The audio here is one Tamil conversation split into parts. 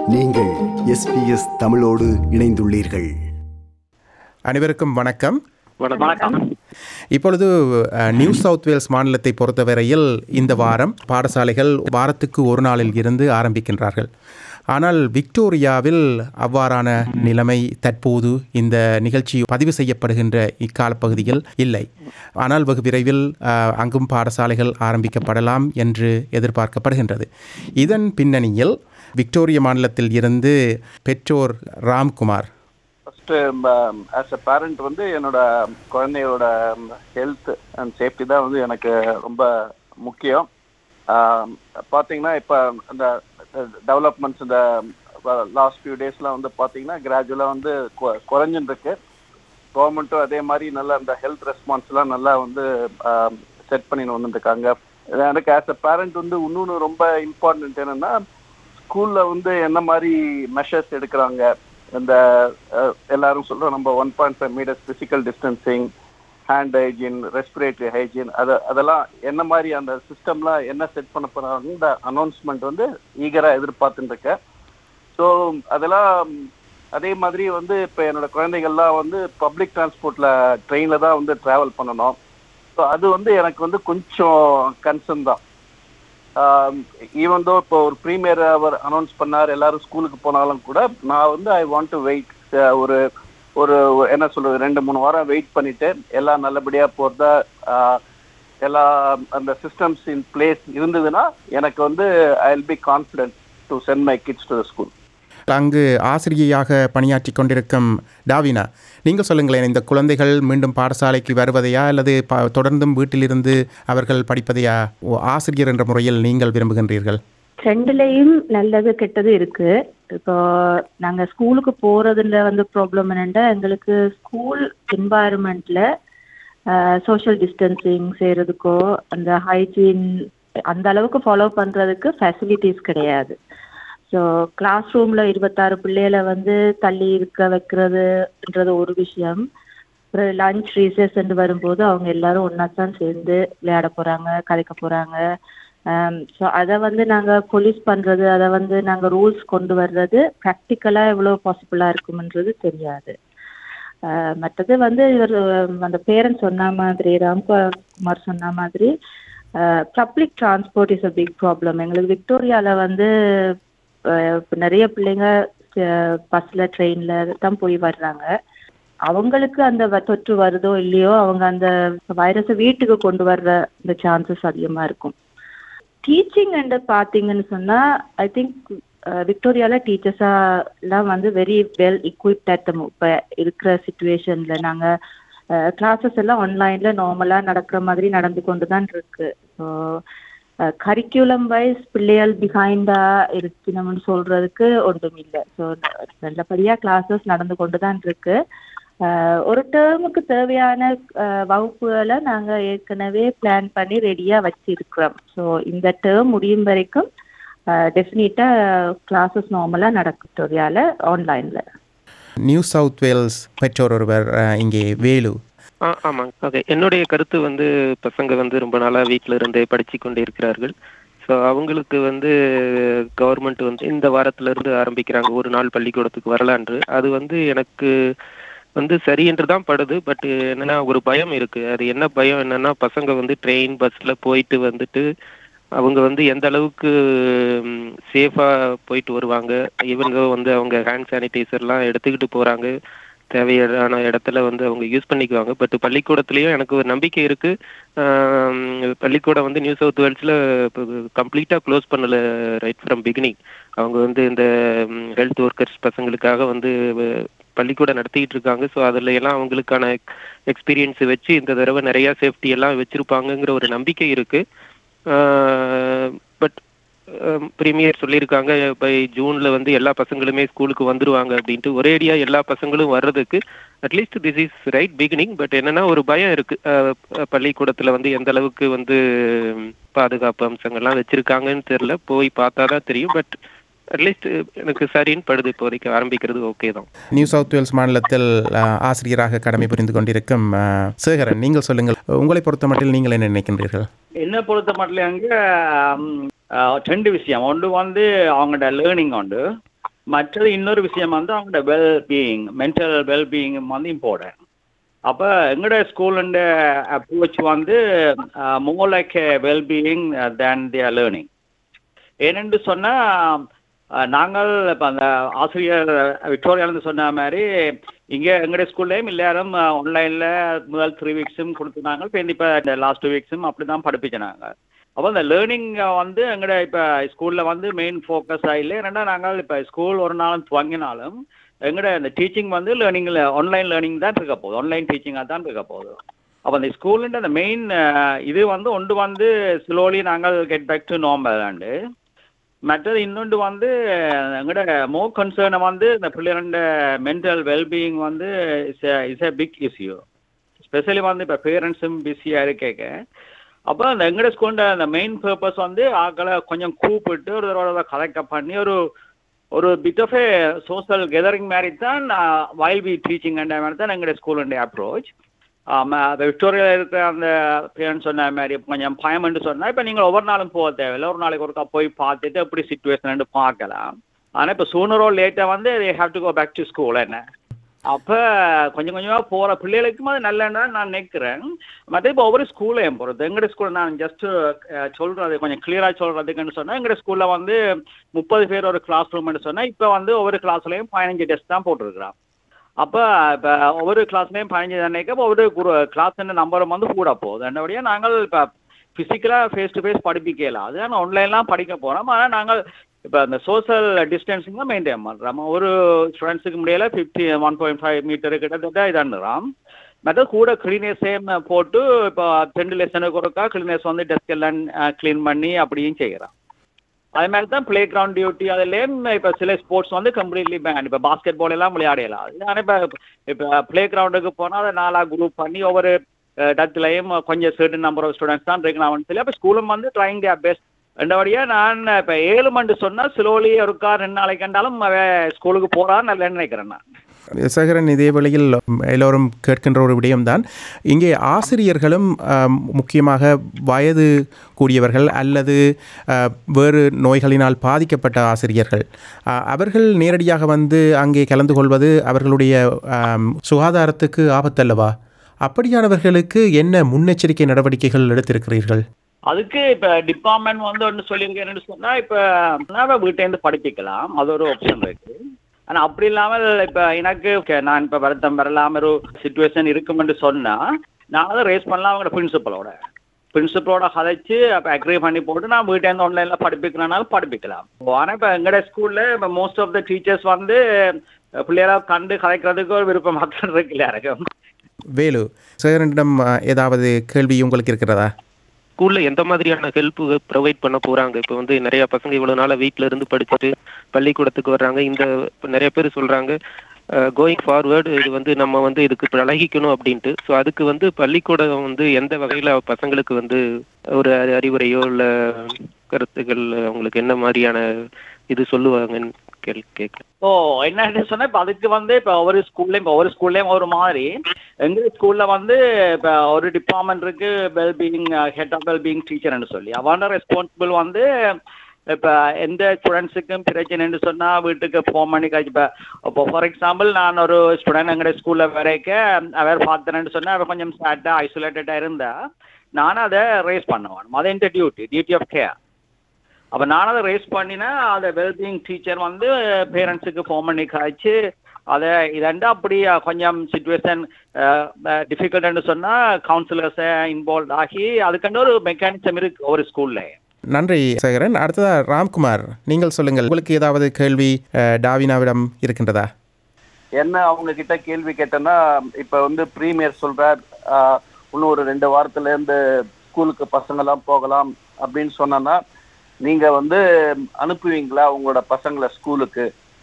நீங்கள் எஸ்பிஎஸ் தமிழோடு இணைந்துள்ளீர்கள் அனைவருக்கும் வணக்கம் வணக்கம் இப்பொழுது அஹ், நியூ சவுத் வேல்ஸ் மாநிலத்தை பொறுத்தவரையில் இந்த வாரம் பாடசாலைகள் வாரத்துக்கு ஒரு நாளில் இருந்து ஆரம்பிக்கின்றார்கள் ஆனால் விக்டோரியாவில் அவ்வாறான நிலைமை தற்போது இந்த நிகழ்ச்சி பதிவு செய்யப்படுகின்ற இக்காலப்பகுதியில் இல்லை ஆனால் வெகு விரைவில் அஹ், அங்கும் பாடசாலைகள் ஆரம்பிக்கப்படலாம் என்று எதிர்பார்க்கப்படுகின்றது இதன் பின்னணியில் விக்டோரிய மாநிலத்தில் இருந்து பெற்றோர் Ramkumar first as a parent வந்து என்னோட குழந்தையோட ஹெல்த் அண்ட் சேஃப்டி தான் வந்து எனக்கு ரொம்ப முக்கியம் ஆம், பார்த்தீங்கன்னா இப்போ இந்த டெவலப்மெண்ட்ஸ் இந்த லாஸ்ட் ஃபியூ டேஸ்லாம் வந்து பார்த்தீங்கன்னா கிராஜுவலாக வந்து கொ- குறைஞ்சுன்னு இருக்கு கவர்மெண்ட்டும் அதே மாதிரி நல்லா இந்த ஹெல்த் ரெஸ்பான்ஸ்லாம் நல்லா வந்து செட் பண்ணின்னு வந்துருக்காங்க எனக்கு ஆஸ் அ பேரண்ட் வந்து இன்னொன்று ரொம்ப இம்பார்ட்டன்ட் என்னன்னா ஸ்கூலில் வந்து என்ன மாதிரி மெஷர்ஸ் எடுக்கிறாங்க இந்த அஹ், எல்லாரும் சொல்கிறோம் நம்ம one point five meters physical distancing hand hygiene respiratory hygiene அதை அதெல்லாம் என்ன மாதிரி அந்த சிஸ்டம்லாம் என்ன செட் பண்ண போகிறாங்க இந்த அனௌன்ஸ்மெண்ட் வந்து ஈகராக எதிர்பார்த்துட்டு இருக்கேன் ஸோ அதெல்லாம் அதே மாதிரி வந்து இப்போ என்னோட குழந்தைகள்லாம் வந்து பப்ளிக் டிரான்ஸ்போர்ட்டில் ட்ரெயினில் தான் வந்து ட்ராவல் பண்ணணும் ஸோ அது வந்து எனக்கு வந்து கொஞ்சம் கன்சர்ன் தான் ஈவன் தோ இப்போ ஒரு ப்ரீமியர் அவர் அனௌன்ஸ் பண்ணார் எல்லாரும் ஸ்கூலுக்கு போனாலும் கூட நான் வந்து ஐ வாண்ட் டு வெயிட் ஒரு ஒரு என்ன சொல்றது ரெண்டு மூணு வாரம் வெயிட் பண்ணிட்டு எல்லாம் நல்லபடியாக போகிறதா எல்லா அந்த சிஸ்டம்ஸ் இன் பிளேஸ் இருந்ததுன்னா எனக்கு வந்து I will be confident to send my kids to the school அங்கு ஆசிரியையாக பணியாற்றி கொண்டிருக்கும் டாவினா நீங்கள் சொல்லுங்களேன் இந்த குழந்தைகள் மீண்டும் பாடசாலைக்கு வருவதையா அல்லது ப தொடர்ந்தும் வீட்டிலிருந்து அவர்கள் படிப்பதையா ஓ, ஆசிரியர் என்ற முறையில் நீங்கள் விரும்புகின்றீர்கள் ரெண்டுலேயும் நல்லது கெட்டது இருக்கு இப்போ நாங்க ஸ்கூலுக்கு போறதுல வந்து ப்ராப்ளம் என்னன்னா எங்களுக்கு ஸ்கூல் என்வாயர்மெண்ட்ல சோஷியல் டிஸ்டன்சிங் செய்யறதுக்கோ அந்த ஹைஜீன் அந்த அளவுக்கு ஃபாலோ பண்றதுக்கு ஃபெசிலிட்டிஸ் கிடையாது ஸோ கிளாஸ் ரூம்ல இருபத்தாறு பிள்ளைகளை வந்து தள்ளி இருக்க வைக்கிறதுன்றது ஒரு விஷயம் அப்புறம் லஞ்ச் ரீசஸ் வரும்போது அவங்க எல்லாரும் ஒன்றா தான் சேர்ந்து விளையாட போறாங்க கதைக்க போறாங்க ஸோ அதை வந்து நாங்கள் போலீஸ் பண்ணுறது அதை வந்து நாங்கள் ரூல்ஸ் கொண்டு வர்றது ப்ராக்டிக்கலாக எவ்வளோ பாசிபிளாக இருக்கும்ன்றது தெரியாது அஹ் மற்றது வந்து இவர் அஹ், அந்த பேரண்ட்ஸ் சொன்ன மாதிரி ராம்குமார் சொன்ன மாதிரி public transport is a big problem எங்களுக்கு விக்டோரியாவில் வந்து அஹ், இப்ப நிறைய பிள்ளைங்க பஸ்ஸில் ட்ரெயினில் தான் போய் வர்றாங்க அவங்களுக்கு அந்த வ- தொற்று வருதோ இல்லையோ அவங்க அந்த வைரஸை வீட்டுக்கு கொண்டு வர்ற இந்த சான்சஸ் அதிகமாக இருக்கும் டீச்சிங் அண்ட் பார்த்தீங்கன்னு சொன்னா ஐ திங்க் விக்டோரியால டீச்சர்ஸா எல்லாம் வந்து very well equipped at the mo- இப்ப இருக்கிற சுச்சுவேஷன்ல நாங்க கிளாஸஸ் எல்லாம் ஆன்லைன்ல நார்மலா நடக்கிற மாதிரி நடந்து கொண்டு தான் இருக்கு ஸோ கரிக்குலம் வைஸ் பிள்ளைகள் பிஹைண்டா இருக்கணும்னு சொல்றதுக்கு ஒன்றும் இல்லை ஸோ நல்லபடியா கிளாஸஸ் நடந்து கொண்டு தான் இருக்கு அஹ், ஒரு டேர்முக்கு தேவையான அஹ், வகுப்புகளை நாங்க ஏற்கனவே பிளான் பண்ணி ரெடியா வச்சிருக்கிறோம் ஸோ இந்த டேர்ம் முடியும் வரைக்கும் டெஃபினட்டா கிளாஸஸ் நார்மலா நடக்கும் விக்டோரியால ஆன்லைன்ல நியூ சவுத் வேல்ஸ் பெற்றோர் ஒருவர் அஹ், இங்கே வேலு ஆ ஆமாங்க ஓகே என்னுடைய கருத்து வந்து பசங்க வந்து ரொம்ப நாளாக வீட்டில் இருந்தே படித்து கொண்டு இருக்கிறார்கள் ஸோ அவங்களுக்கு வந்து கவர்மெண்ட் வந்து இந்த வாரத்துல இருந்து ஆரம்பிக்கிறாங்க ஒரு நாள் பள்ளிக்கூடத்துக்கு வரலான்று அது வந்து எனக்கு வந்து சரி என்று தான் படுது பட் என்னன்னா ஒரு பயம் இருக்கு அது என்ன பயம் என்னன்னா பசங்க வந்து ட்ரெயின் பஸ்ல போயிட்டு வந்துட்டு அவங்க வந்து எந்த அளவுக்கு சேஃபா போயிட்டு வருவாங்க இவங்க வந்து அவங்க ஹேண்ட் சானிடைசர்லாம் எடுத்துக்கிட்டு போறாங்க தேவையான இடத்துல வந்து அவங்க யூஸ் பண்ணிக்குவாங்க பட் பள்ளிக்கூடத்துலயும் எனக்கு ஒரு நம்பிக்கை இருக்கு ஆம், பள்ளிக்கூடம் வந்து நியூ சவுத் வேல்ஸ்ல கம்ப்ளீட்டா க்ளோஸ் பண்ணல ரைட் ஃப்ரம் பிகினிங் அவங்க வந்து இந்த ஹெல்த் ஒர்க்கர்ஸ் பசங்களுக்காக வந்து வ- பள்ளிக்கூடம் நடத்திக்கிட்டு இருக்காங்க ஸோ அதுல எல்லாம் அவங்களுக்கான எக்ஸ்பீரியன்ஸ் வச்சு இந்த தடவை நிறைய சேஃப்டி எல்லாம் வச்சிருப்பாங்கங்கிற ஒரு நம்பிக்கை இருக்கு பட் பிரீமியர் சொல்லியிருக்காங்க பை ஜூன்ல வந்து எல்லா பசங்களுமே ஸ்கூலுக்கு வந்துருவாங்க அப்படின்ட்டு ஒரேடியா எல்லா பசங்களும் வர்றதுக்கு at least this is right beginning but என்னன்னா ஒரு பயம் இருக்கு அஹ், அஹ், பள்ளிக்கூடத்துல வந்து எந்த அளவுக்கு வந்து ம், பாதுகாப்பு அம்சங்கள்லாம் வச்சிருக்காங்கன்னு தெரியல போய் பார்த்தா தான் தெரியும் பட் அட்லீஸ்ட் எனக்கு சரின்னு படுது இப்போதைக்கு ஆரம்பிக்கிறது ஓகே தான் நியூ சவுத் வேல்ஸ் மாநிலத்தில் அஹ், ஆசிரியராக கடமை புரிந்து கொண்டிருக்கும் அஹ், சேகரன் நீங்கள் சொல்லுங்கள் உங்களை பொறுத்த மட்டில் நீங்கள் என்ன நினைக்கின்றீர்கள் என்ன பொறுத்த மட்டும் அங்கே ரெண்டு விஷயம் ஒன்று வந்து அவங்களோட லேர்னிங் உண்டு மற்றது இன்னொரு விஷயம் வந்து அவங்களோட well being mental well being வந்து இம்பார்ட்டன்ட் அப்போ எங்களோட ஸ்கூலுண்ட அப்ரோச் வந்து more like well being than their learning ஏனென்று சொன்னால் நாங்கள் இப்போ அந்த ஆசிரியர் விக்டோரியாலேருந்து சொன்ன மாதிரி இங்கே எங்களுடைய ஸ்கூல்லேயும் எல்லாரும் ஆன்லைனில் முதல் த்ரீ வீக்ஸும் கொடுத்துருந்தாங்க இப்போ இப்போ இந்த லாஸ்ட் டூ வீக்ஸும் அப்படி தான் படிப்பிச்சினாங்க அப்போ இந்த லேர்னிங் வந்து எங்களோட இப்போ ஸ்கூலில் வந்து மெயின் ஃபோக்கஸ் ஆகல ஏன்னா நாங்கள் இப்போ ஸ்கூல் ஒரு நாள் துவங்கினாலும் எங்களோட இந்த டீச்சிங் வந்து லேர்னிங்கில் ஆன்லைன் லேர்னிங் தான் இருக்க போகுது ஆன்லைன் டீச்சிங்காக தான் இருக்க போகுது அப்போ அந்த ஸ்கூலுன்ற அந்த மெயின் இது வந்து ஒன்று வந்து ஸ்லோலி நாங்கள் கெட் பேக் டு நார்மலாண்டு மற்றது இன்னொன்று வந்து எங்களோட மோ கன்சர்னை வந்து இந்த பிள்ளைகளோட மென்டல் வெல்பீயிங் வந்து is is a big issue especially வந்து இப்போ பேரண்ட்ஸும் பிஸியாக இருக்கேக்க அப்போ அந்த எங்கட ஸ்கூல்ல அந்த மெயின் பர்பஸ் வந்து ஆக்களை கொஞ்சம் கூப்பிட்டு ஒரு தடவை கலெக்ட் பண்ணி ஒரு ஒரு bit of a social gathering மாதிரி தான் வைல் பி டீச்சிங் அந்த மாதிரி தான் எங்களுடைய ஸ்கூலுடைய அப்ரோச் அந்த விக்டோரியா இருக்கிற அந்த பேரண்ட்ஸ் சொன்ன மாதிரி கொஞ்சம் பயம்னு சொன்னால் இப்போ நீங்கள் ஒவ்வொரு நாளும் போக தேவையில்லை ஒரு நாளைக்கு ஒருக்கா போய் பார்த்துட்டு எப்படி சுச்சுவேஷன் பார்க்கலாம் ஆனால் இப்போ சூனரோ லேட்டாக வந்து they have to go back to school என்ன அப்போ கொஞ்சம் கொஞ்சமாக போகிற பிள்ளைகளுக்கும் அது நல்லன்னு நான் நினைக்கிறேன் மற்ற இப்போ ஒவ்வொரு ஸ்கூலையும் போகிறது எங்களுடைய ஸ்கூலில் நான் ஜஸ்ட்டு சொல்கிறது கொஞ்சம் கிளியராக சொல்கிறதுக்குன்னு சொன்னால் எங்களுடைய ஸ்கூலில் வந்து முப்பது பேர் ஒரு கிளாஸ் ரூம்னு சொன்னால் இப்போ வந்து ஒவ்வொரு கிளாஸ்லையும் பதினஞ்சு டெஸ்ட் தான் போட்டிருக்கிறான் அப்போ இப்போ ஒவ்வொரு கிளாஸ்லையும் பதினஞ்சு தானேக்க ஒவ்வொரு குரு கிளாஸ் நம்பரும் வந்து கூட போகுது என்னபடியாக நாங்கள் இப்போ ஃபிசிக்கலாக ஃபேஸ் டு ஃபேஸ் படிப்பிக்கலாம் அது ஆனால் ஆன்லைன்லாம் படிக்க போகிறோம் ஆனால் நாங்கள் இப்போ அந்த சோஷியல் டிஸ்டன்சிங் தான் மெயின்டைன் பண்ணுறோம் ஒரு ஸ்டூடெண்ட்ஸுக்கு முடியல fifty one point five meter கிட்டத்தட்ட இதாண்டுறான் மற்ற கூட கிளீனர்ஸையும் போட்டு இப்போ ரெண்டு லெசனுக்கு ஒருக்கா கிளீனர்ஸ் வந்து டெஸ்க் எல்லாம் க்ளீன் பண்ணி அப்படியும் செய்கிறான் அதே மாதிரி தான் பிளே கிரவுண்ட் டியூட்டி அதுலேயும் இப்போ சில ஸ்போர்ட்ஸ் வந்து கம்ப்ளீட்லி பேன் இப்போ பாஸ்கெட் பால் எல்லாம் விளையாடலாம் ஆனால் இப்போ இப்போ பிளே கிரவுண்டுக்கு போனால் அதை நாலாக குரூப் பண்ணி ஒவ்வொரு இடத்துலையும் கொஞ்சம் சர்டன் நம்பர் ஆஃப் ஸ்டூடெண்ட்ஸ் தான் இருக்கணும் சொல்லி அப்போ ஸ்கூலும் வந்து ட்ரைங் தியர் பெஸ்ட் ரெண்டபடியாக நான் இப்போ ஏழு மண்டு சொன்னால் சிலோலி இருக்கா ரெண்டு நாளைக்கு கண்டாலும் அவன் ஸ்கூலுக்கு போகிறான்னு நல்ல நினைக்கிறேன் நான் சேகரன் இதே வழியில் எல்லோரும் கேட்கின்ற ஒரு விடயம்தான் இங்கே ஆசிரியர்களும் முக்கியமாக வயது கூடியவர்கள் அல்லது வேறு நோய்களினால் பாதிக்கப்பட்ட ஆசிரியர்கள் அவர்கள் நேரடியாக வந்து அங்கே கலந்து கொள்வது அவர்களுடைய சுகாதாரத்துக்கு ஆபத்தல்லவா அப்படியானவர்களுக்கு என்ன முன்னெச்சரிக்கை நடவடிக்கைகள் எடுத்திருக்கிறீர்கள் அதுக்கு இப்போ டிபார்ட்மெண்ட் வந்து ஒன்று சொல்லியிருக்கேன்னு சொன்னால் இப்போ வீட்டிலேருந்து படிப்பிக்கலாம் அது ஒரு ஆப்ஷன் இருக்கு ஆனால் அப்படி இல்லாமல் இப்போ எனக்கு நான் இப்போ வருத்தம் வரலாம் ஒரு சுச்சுவேஷன் இருக்குமென்று சொன்னால் நான் அதை ரேஸ் பண்ணலாம் அவங்களோட பிரின்சிபலோட பிரின்சிபலோட கதைச்சு அப்போ அக்ரி பண்ணி போட்டு நான் வீட்டேருந்து ஆன்லைனில் படிப்பிக்கிறனாலும் படிப்பிக்கலாம் ஆனால் இப்போ எங்களோட ஸ்கூலில் இப்போ மோஸ்ட் ஆஃப் த டீச்சர்ஸ் வந்து பிள்ளைகளை கண்டு கதைக்கிறதுக்கு ஒரு விருப்பம் மாத்திரம் இருக்குல்ல இருக்கும் வேலு சேகரனிடம் ஏதாவது கேள்வி உங்களுக்கு இருக்கிறதா ஸ்கூல்ல எந்த மாதிரியான ஹெல்ப் ப்ரொவைட் பண்ண போறாங்க இப்போ வந்து நிறைய பசங்க இவ்வளவு நாளா வீட்ல இருந்து படிச்சுட்டு பள்ளிக்கூடத்துக்கு வர்றாங்க இந்த நிறைய பேர் சொல்றாங்க கோயிங் ஃபார்வேர்டு இது வந்து நம்ம வந்து இதுக்கு பழகிக்கணும் அப்படின்ட்டு ஸோ அதுக்கு வந்து பள்ளிக்கூடம் வந்து எந்த வகையில பசங்களுக்கு வந்து ஒரு அறிவுரையோ இல்ல கருத்துக்கள் அவங்களுக்கு என்ன மாதிரியான இது சொல்லுவாங்கன்னு கேள் கேட்க ஓ என்ன சொன்னா இப்போ அதுக்கு வந்து இப்போ ஒவ்வொரு ஸ்கூல்லையும் இப்போ ஒவ்வொரு ஸ்கூல்லையும் ஒரு மாதிரி எங்கள் ஸ்கூலில் வந்து இப்போ ஒரு டிபார்ட்மெண்ட் இருக்கு வெல்பீயிங் ஹெட் ஆஃப் வெல்பீயிங் டீச்சர்னு சொல்லி அவனோட ரெஸ்பான்சிபிள் வந்து இப்போ எந்த ஸ்டூடெண்ட்ஸுக்கும் பிரச்சனைன்னு சொன்னால் வீட்டுக்கு ஃபோன் பண்ணி கழிச்சு இப்போ இப்போ ஃபார் எக்ஸாம்பிள் நான் ஒரு ஸ்டூடெண்ட் எங்களுடைய ஸ்கூலில் வரைக்க அவர் பார்த்தேன்னு சொன்னால் அவர் கொஞ்சம் சேட்டாக ஐசோலேட்டடாக இருந்தா நானும் அதை ரேஸ் பண்ணுவேன் அது எந்த டியூட்டி டியூட்டி ஆஃப் கேர் அப்போ நான் அதை ரேஸ் பண்ணினா அதை வெல்பீயிங் டீச்சர் வந்து பேரண்ட்ஸுக்கு ஃபோன் பண்ணி காய்ச்சி அதை இதண்டா அப்படி கொஞ்சம் சுச்சுவேஷன் டிஃபிகல்ட்னு சொன்னால் கவுன்சிலர்ஸை இன்வால்வ் ஆகி அதுக்கண்டு ஒரு மெக்கானிசம் இருக்கு ஒரு ஸ்கூல்ல நன்றி சேகரன் அடுத்ததா ராம்குமார் நீங்கள் சொல்லுங்கள் உங்களுக்கு ஏதாவது கேள்வி டாவினாவிடம் இருக்கின்றதா என்ன அவங்க கிட்ட கேள்வி கேட்டேன்னா இப்ப வந்து ப்ரீமியர் சொல்றார் இன்னும் ஒரு ரெண்டு வாரத்துல இருந்து ஸ்கூலுக்கு பசங்கெல்லாம் போகலாம் அப்படின்னு சொன்னா நீங்க வந்து அனுப்புவீங்களா உங்களோட பசங்களை ஸ்கூலுக்கு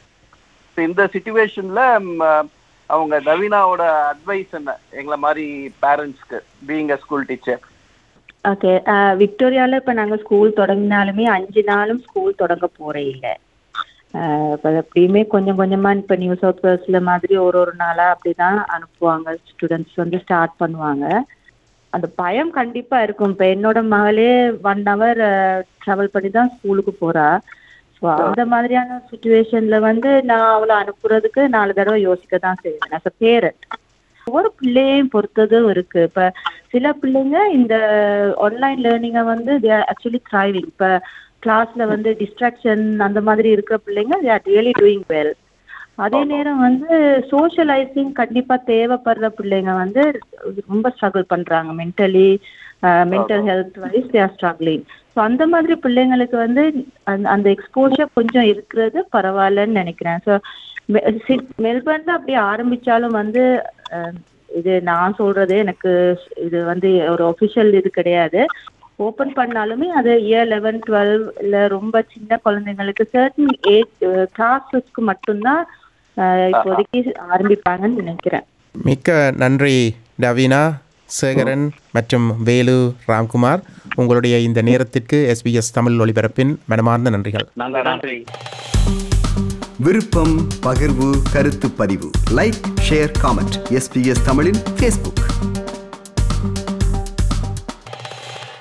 இந்த சுச்சுவேஷன்ல அவங்க நவீனாவோட அட்வைஸ் என்ன எங்களை மாதிரி பேரண்ட்ஸ்க்கு being a school teacher okay விக்டோரியாவில் இப்போ நாங்கள் ஸ்கூல் தொடங்கினாலுமே அஞ்சு நாளும் ஸ்கூல் தொடங்க போகிறே இல்லை இப்போ எப்படியுமே கொஞ்சம் கொஞ்சமாக இப்போ நியூ சவுத் வேல்ஸில் மாதிரி ஒரு ஒரு நாளாக அப்படி தான் அனுப்புவாங்க ஸ்டூடெண்ட்ஸ் வந்து ஸ்டார்ட் பண்ணுவாங்க அந்த பயம் கண்டிப்பாக இருக்கும் இப்போ என்னோட மகளே ஒன் ஹவர் ட்ராவல் பண்ணி தான் ஸ்கூலுக்கு போகிறா ஸோ அந்த மாதிரியான சுச்சுவேஷன்ல வந்து நான் அவளை அனுப்புறதுக்கு நாலு தடவை யோசிக்க தான் செய்வேன் அஸ் அ பேரண்ட் ஒவ்வொரு பிள்ளையையும் பொறுத்ததும் இருக்கு இப்ப சில பிள்ளைங்க இந்த ஆன்லைன் லேர்னிங்கை வந்து ஆக்சுவலி த்ரைவிங் இப்ப கிளாஸ்ல வந்து டிஸ்ட்ராக்ஷன் அந்த மாதிரி இருக்கிற பிள்ளைங்க they are really doing well அதே நேரம் வந்து சோஷியலைசிங் கண்டிப்பா தேவைப்படுற பிள்ளைங்க வந்து ரொம்ப ஸ்ட்ரகிள் பண்றாங்க mentally mental health wise they are struggling so அந்த மாதிரி பிள்ளைங்களுக்கு வந்து அந்த அந்த எக்ஸ்போஷர் கொஞ்சம் இருக்கிறது பரவாயில்லன்னு நினைக்கிறேன் ஸோ மெல்பர்ன்ல அப்படி ஆரம்பிச்சாலும் வந்து அஹ், இது நான் சொல்றது எனக்கு இது வந்து ஒரு ஒஃபிஷியல் இது கிடையாது ஓப்பன் பண்ணாலுமே அது இயர் லெவன் டுவெல் இல்லை ரொம்ப சின்ன குழந்தைங்களுக்கு சர்டன் ஏஜ் கிளாஸஸ்க்கு மட்டும்தான் அஹ், இப்போதைக்கு ஆரம்பிப்பாங்கன்னு நினைக்கிறேன் மிக்க நன்றி டவீனா சேகரன் மற்றும் வேலு ராம்குமார் உங்களுடைய இந்த நேரத்திற்கு எஸ்பிஎஸ் தமிழ் ஒளிபரப்பின் மனமார்ந்த நன்றிகள் நன்றி விருப்பம் பகிர்வு கருத்து பதிவு லைக் ஷேர் காமெண்ட் எஸ்பிஎஸ் தமிழின் ஃபேஸ்புக்